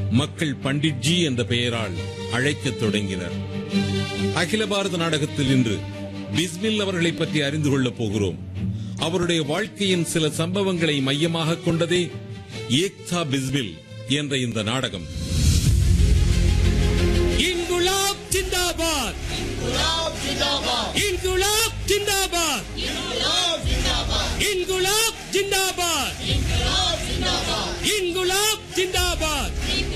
மக்கள் பண்டிட்ஜி என்ற பெயரால் அழைக்கத் தொடங்கினர் அகில பாரத நாடகத்தில் இன்று பிஸ்மில் அவர்களை பற்றி அறிந்து கொள்ளப் போகிறோம் அவருடைய வாழ்க்கையின் சில சம்பவங்களை மையமாக கொண்டதே ஏக்தா பிஸ்மில் என்ற இந்த நாடகம் இன்குலாப் ஜிந்தாபாத் இன்குலாப் ஜிந்தாபாத் இன்குலாப் ஜிந்தாபாத் இன்குலாப் ஜிந்தாபாத்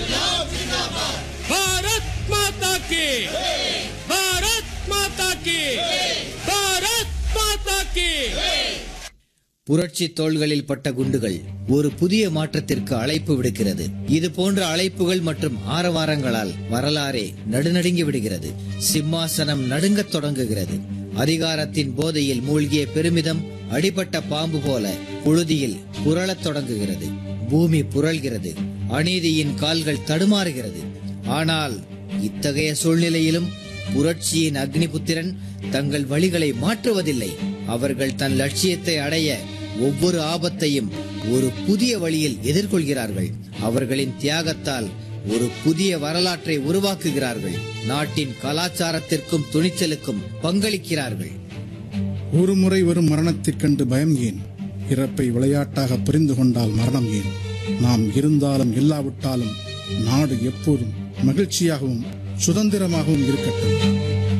பாரத் மாதா கி பாரத் மாதா கி பாரத் மாதா கி புரட்சி தோள்களில் பட்ட குண்டுகள் ஒரு புதிய மாற்றத்திற்கு அழைப்பு விடுக்கிறது இது போன்ற அழைப்புகள் மற்றும் ஆரவாரங்களால் வரலாறே நடுநடுங்கி விடுகிறது சிம்மாசனம் நடுங்கத் தொடங்குகிறது அதிகாரத்தின் போதையில் மூழ்கிய பெருமிதம் அடிபட்ட பாம்பு போல புழுதியில் புரளத் தொடங்குகிறது பூமி புரள்கிறது அநீதியின் கால்கள் தடுமாறுகிறது ஆனால் இத்தகைய சூழ்நிலையிலும் புரட்சியின் அக்னிபுத்திரன் தங்கள் வழிகளை மாற்றுவதில்லை அவர்கள் தன் லட்சியத்தை அடைய ஒவ்வொரு ஆபத்தையும் ஒரு புதிய வழியில் எதிர்கொள்கிறார்கள் அவர்களின் தியாகத்தால் ஒரு புதிய வரலாற்றை உருவாக்குகிறார்கள் நாட்டின் கலாச்சாரத்திற்கும் துணிச்சலுக்கும் பங்களிக்கிறார்கள் ஒரு முறை வரும் மரணத்தைக் கண்டு பயம் ஏன் இறப்பை விளையாட்டாக புரிந்து கொண்டால் மரணம் ஏன் நாம் இருந்தாலும் இல்லாவிட்டாலும் நாடு எப்போதும் மகிழ்ச்சியாகவும் சுதந்திரமாகவும் இருக்கட்டும்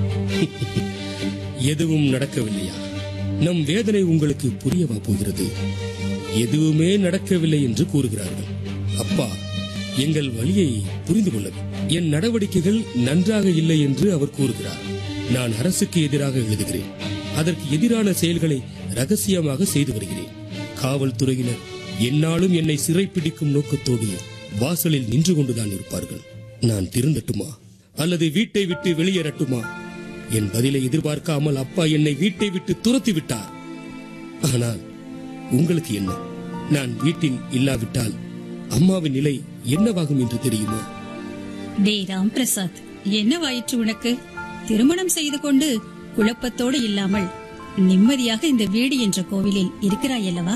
எதுவும் நடக்கவில்லையா நம் வேதனை உங்களுக்கு புரியவா போகிறது எதுவுமே நடக்கவில்லை என்று கூறுகிறார்கள் அப்பா எங்கள் வழியை புரிந்து கொள்ளவும் என் நடவடிக்கைகள் நன்றாக இல்லை என்று அவர் கூறுகிறார் நான் அரசுக்கு எதிராக எழுதுகிறேன் அதற்கு எதிரான செயல்களை ரகசியமாக செய்து வருகிறேன் காவல்துறையினர் என்னாலும் என்னை சிறைப்பிடிக்கும் நோக்கத்தோடு வாசலில் நின்று கொண்டுதான் இருப்பார்கள் நான் திருந்தட்டுமா அல்லது வீட்டை விட்டு வெளியேறட்டுமா என் பதிலை எதிர்பார்க்காமல் அப்பா என்னை வீட்டை விட்டு துரத்தி விட்டார் ஆனால் உங்களுக்கு என்ன நான் வீட்டில் இல்லாவிட்டால் அம்மாவின் நிலை என்னவாகும் என்று தெரியுமா டேய் ராம் பிரசாத் என்னவாயிற்று உனக்கு திருமணம் செய்து கொண்டு குழப்பத்தோடு இல்லாமல் நிம்மதியாக இந்த வீடு என்ற கோவிலில் இருக்கிறாய் அல்லவா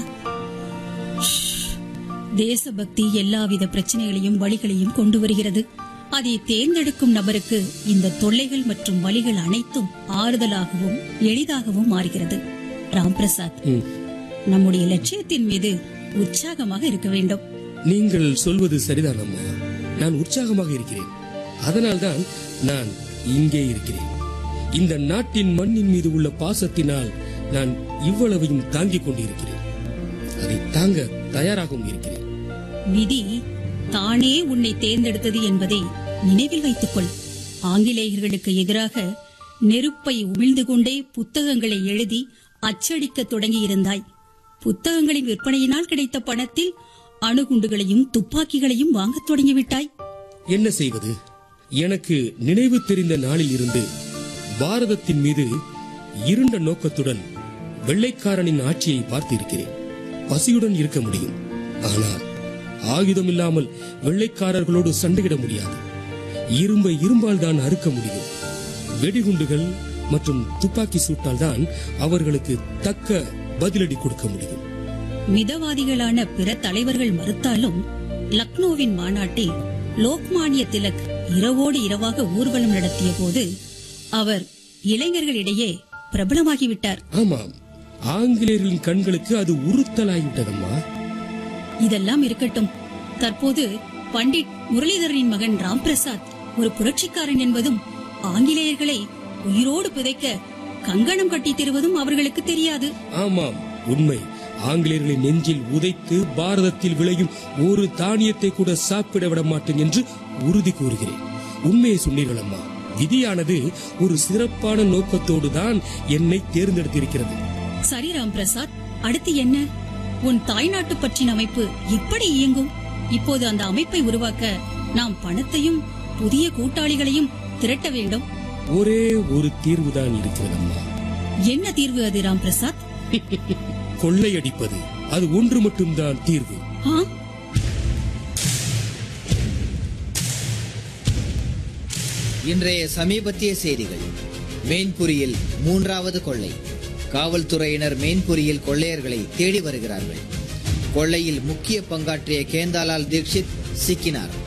தேசபக்தி எல்லாவித பிரச்சனைகளையும் வழிகளையும் கொண்டு வருகிறது அதை தேர்ந்தெடுக்கும் நபருக்கு இந்த தொல்லைகள் மற்றும் வழிகள் அனைத்தும் ஆறுதலாகவும் எளிதாகவும் மாறுகிறது ராம் பிரசாத் ம். நம்முடைய லட்சியத்தின் மீது உற்சாகமாக இருக்க வேண்டும் நீங்கள் சொல்வது சரிதான் அம்மா நான் உற்சாகமாக இருக்கிறேன் அதனால்தான் நான் இங்கே இருக்கிறேன் இந்த நாட்டின் மண்ணின் மீது உள்ள பாசத்தினால் நான் இவ்வளவையும் தாங்கிக் கொண்டிருக்கிறேன் அதை தாங்க தயாராகவும் இருக்கிறேன் விதி தானே உன்னை தேர்ந்தெடுத்தது என்பதை நினைவில் வைத்துக்கொள் ஆங்கிலேயர்களுக்கு எதிராக நெருப்பை உமிழ்ந்து கொண்டே புத்தகங்களை எழுதி அச்சடிக்க தொடங்கியிருந்தாய் புத்தகங்களின் விற்பனையினால் கிடைத்த பணத்தில் அணுகுண்டுகளையும் துப்பாக்கிகளையும் வாங்கத் தொடங்கிவிட்டாய் என்ன செய்வது எனக்கு நினைவு தெரிந்த நாளில் இருந்து பாரதத்தின் மீது இருண்ட நோக்கத்துடன் வெள்ளைக்காரனின் ஆட்சியை பார்த்து இருக்கிறேன் பசியுடன் இருக்க முடியும் ஆனால் ஆயுதம் இல்லாமல் வெள்ளைக்காரர்களோடு சண்டையிட முடியாது இரும்பை இரும்பால் தான் அறுக்க முடியும் வெடிகுண்டுகள் மற்றும் துப்பாக்கி சூட்டால் தான் அவர்களுக்கு தக்க பதிலடி கொடுக்க முடியும் மிதவாதிகளான பிற தலைவர்கள் மறுத்தாலும் லக்னோவின் மாநாட்டில் லோக்மானிய திலக் இரவோடு இரவாக ஊர்வலம் நடத்திய போது அவர் இளைஞர்களிடையே பிரபலமாகிவிட்டார் ஆமாம் ஆங்கிலேயர்களின் கண்களுக்கு அது உறுத்தலாகிவிட்டதம்மா இதெல்லாம் இருக்கட்டும் தற்போது பண்டிட் முரளிதரனின் மகன் ராம் பிரசாத் ஒரு புரட்சிக்காரன் என்பதும் ஆங்கிலேயர்களை உயிரோடு புதைக்க கங்கணம் கட்டித் தருவதும் அவர்களுக்கு தெரியாது ஆமாம் உண்மை ஆங்கிலேயர்களின் நெஞ்சில் உதைத்து பாரதத்தில் விளையும் ஒரு தானியத்தை கூட சாப்பிட விட மாட்டேன் என்று உறுதி கூறுகிறேன் உண்மையை சொன்னீர்கள் அம்மா விதியானது ஒரு சிறப்பான நோக்கத்தோடு தான் என்னை தேர்ந்தெடுத்திருக்கிறது சரி ராம் பிரசாத் அடுத்து என்ன உன் தாய்நாட்டு பற்றின அமைப்பு எப்படி இயங்கும் இப்போது அந்த அமைப்பை உருவாக்க நாம் பணத்தையும் புதிய கூட்டாளிகளையும் திரட்ட வேண்டும் ஒரே ஒரு தீர்வுதான் இருக்கிறது அம்மா என்ன தீர்வு அது ராம் பிரசாத் கொள்ளையடிப்பது அது ஒன்று மட்டும்தான் தீர்வு ஆ? இன்றைய சமீபத்திய செய்திகள் மெயின்புரியில் மூன்றாவது கொள்ளை காவல்துறையினர் மெயின்புரியில் கொள்ளையர்களை தேடி வருகிறார்கள் கொள்ளையில் முக்கிய பங்காற்றிய கேந்தாலால் தீக்ஷித் சிக்கினார்